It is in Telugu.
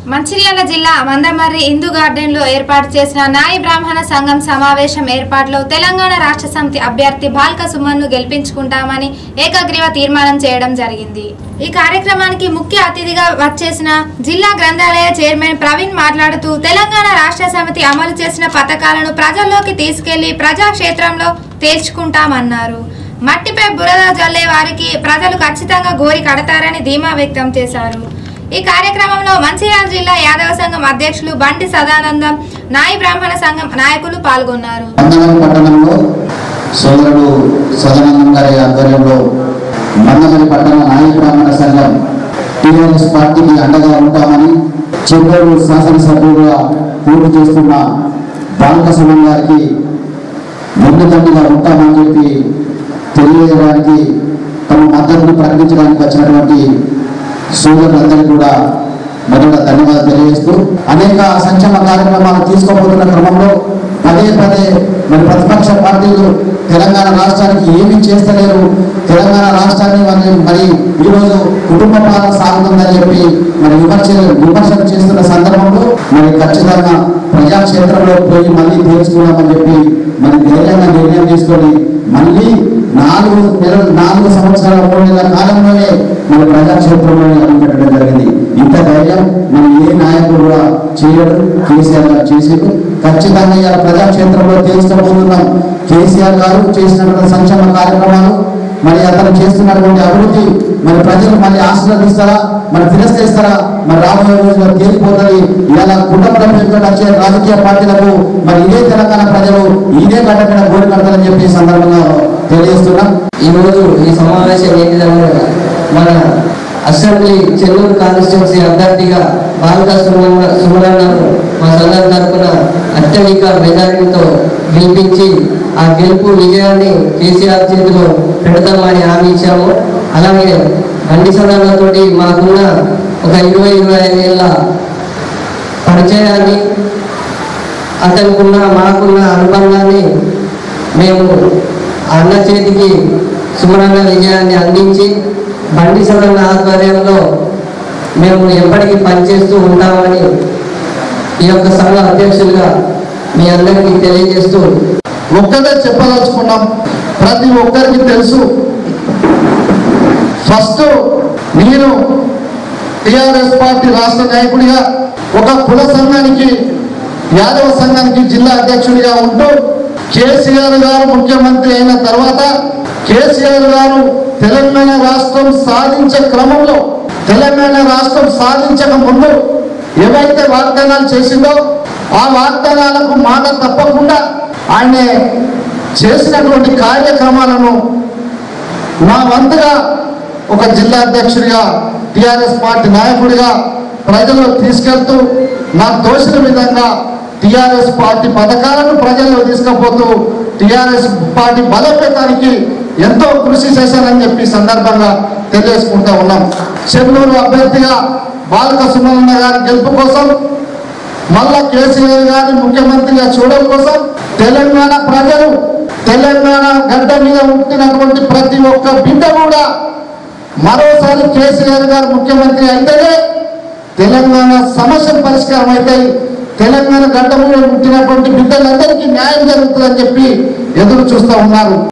మంచిర్యాల జిల్లా మందమర్రి హిందూ గార్డెన్ లో ఏర్పాటు చేసిన నాయి బ్రాహ్మణ సంఘం సమావేశం ఏర్పాటులో తెలంగాణ రాష్ట్ర సమితి అభ్యర్థి బాల్క సుమన్ను గెలిపించుకుంటామని ఏకగ్రీవ తీర్మానం చేయడం జరిగింది ఈ కార్యక్రమానికి ముఖ్య అతిథిగా వచ్చేసిన జిల్లా గ్రంథాలయ చైర్మన్ ప్రవీణ్ మాట్లాడుతూ తెలంగాణ రాష్ట్ర సమితి అమలు చేసిన పథకాలను ప్రజల్లోకి తీసుకెళ్లి ప్రజాక్షేత్రంలో తేల్చుకుంటామన్నారు మట్టిపై బురద జల్లే వారికి ప్రజలు ఖచ్చితంగా గోరి కడతారని ధీమా వ్యక్తం చేశారు ఈ కార్యక్రమంలో మంచిర్యాల జిల్లా యాదవ సంఘం అధ్యక్షులు బండి సదానందం నాయి బ్రాహ్మణ సంఘం నాయకులు పాల్గొన్నారు మందమరి పట్టణంలో సోదరుడు సదానందం గారి ఆధ్వర్యంలో మందమరి పట్టణ నాయ బ్రాహ్మణ సంఘం టీఆర్ఎస్ పార్టీకి అండగా ఉంటామని చెన్నూరు శాసనసభ్యులుగా పోటీ చేస్తున్న బాలక సుమన్ గారికి వెన్నుదండుగా ఉంటామని చెప్పి తెలియజేయడానికి తమ మద్దతును ప్రకటించడానికి వచ్చినటువంటి సోదరులందరికీ కూడా మొదట ధన్యవాదాలు తెలియజేస్తూ అనేక సంక్షేమ కార్యక్రమాలు తీసుకోబోతున్న క్రమంలో పదే పదే మరి ప్రతిపక్ష పార్టీలు తెలంగాణ రాష్ట్రానికి ఏమీ చేస్తలేరు తెలంగాణ రాష్ట్రాన్ని మరి మరి ఈరోజు కుటుంబ పాలన సాగుతుందని చెప్పి మరి విమర్శ విమర్శలు చేస్తున్న సందర్భంలో మరి ఖచ్చితంగా ప్రజాక్షేత్రంలో పోయి మళ్ళీ తెలుసుకున్నామని చెప్పి మరి ధైర్యంగా నిర్ణయం తీసుకొని మళ్ళీ నాలుగు నెలలు నాలుగు సంవత్సరాల మూడు నెలల కాలంలోనే మన ప్రజాక్షేత్రంలోనే అడుగుపెట్టడం జరిగింది ఇంత ధైర్యం మన ఏ నాయకుడు కూడా చేయడు కేసీఆర్ గారు చేసేది ఖచ్చితంగా ఇలా ప్రజాక్షేత్రంలో తెలుసుకోబోతున్నాం కేసీఆర్ గారు చేసినటువంటి సంక్షేమ కార్యక్రమాలు మరి అతను చేస్తున్నటువంటి అభివృద్ధి మరి ప్రజలు మళ్ళీ ఆశీర్వదిస్తారా మరి తిరస్కరిస్తారా మరి రాబోయే రోజుల్లో తేలిపోతుంది ఇలా కుటుంబ పేరుతో వచ్చే రాజకీయ పార్టీలకు మరి ఇదే తెలంగాణ ప్రజలు ఇదే గడ్డ మీద గోడి కడతారని చెప్పి ఈ సందర్భంగా తెలియజేస్తున్నాం ఈ రోజు ఈ సమావేశం ఏంటిదనగా మన అసెంబ్లీ చెన్నూరు కాన్స్టిట్యున్సీ అభ్యర్థిగా బాలక సుమన్న సుమరన్నను మా సంఘం తరఫున అత్యధిక మెజారిటీతో గెలిపించి ఆ గెలుపు విజయాన్ని కేసీఆర్ చేతిలో పెడతామని హామీ ఇచ్చాము అలాగే బండి సదాలతోటి మాకున్న ఒక ఇరవై ఇరవై ఐదు ఏళ్ళ పరిచయాన్ని అతనికున్న మాకున్న అనుబంధాన్ని మేము అన్న చేతికి సుమరన్న విజయాన్ని అందించి బండి సదన్న ఆధ్వర్యంలో మేము ఎప్పటికీ పనిచేస్తూ ఉంటామని ఈ యొక్క సంఘ అధ్యక్షులుగా మీ అందరికీ తెలియజేస్తూ ఒక్కటే చెప్పదలుచుకున్నాం ప్రతి ఒక్కరికి తెలుసు ఫస్ట్ నేను టిఆర్ఎస్ పార్టీ రాష్ట్ర నాయకుడిగా ఒక కుల సంఘానికి యాదవ సంఘానికి జిల్లా అధ్యక్షుడిగా ఉంటూ కేసీఆర్ గారు ముఖ్యమంత్రి అయిన తర్వాత కేసీఆర్ గారు తెలంగాణ రాష్ట్రం సాధించే క్రమంలో తెలంగాణ రాష్ట్రం సాధించక ముందు ఏవైతే వాగ్దానాలు చేసిందో ఆ వాగ్దానాలకు మాట తప్పకుండా ఆయన చేసినటువంటి కార్యక్రమాలను నా వంతుగా ఒక జిల్లా అధ్యక్షుడిగా టిఆర్ఎస్ పార్టీ నాయకుడిగా ప్రజల్లో తీసుకెళ్తూ నాకు తోచిన విధంగా టిఆర్ఎస్ పార్టీ పథకాలను ప్రజల్లో తీసుకుపోతూ టిఆర్ఎస్ పార్టీ బలోపేతానికి ఎంతో కృషి చేశానని చెప్పి ఈ సందర్భంగా తెలియజేసుకుంటా ఉన్నాం చెన్నూరు అభ్యర్థిగా బాలక సుమలన్న గారి గెలుపు కోసం మళ్ళా కేసీఆర్ గారిని ముఖ్యమంత్రిగా చూడడం కోసం తెలంగాణ ప్రజలు తెలంగాణ గడ్డ మీద ఉంటున్నటువంటి ప్రతి ఒక్క బిడ్డ కూడా మరోసారి కేసీఆర్ గారు ముఖ్యమంత్రి అయితేనే తెలంగాణ సమస్యలు పరిష్కారం అవుతాయి తెలంగాణ గడ్డ మీద ఉంటున్నటువంటి బిడ్డలందరికీ న్యాయం జరుగుతుందని చెప్పి ఎదురు చూస్తూ ఉన్నారు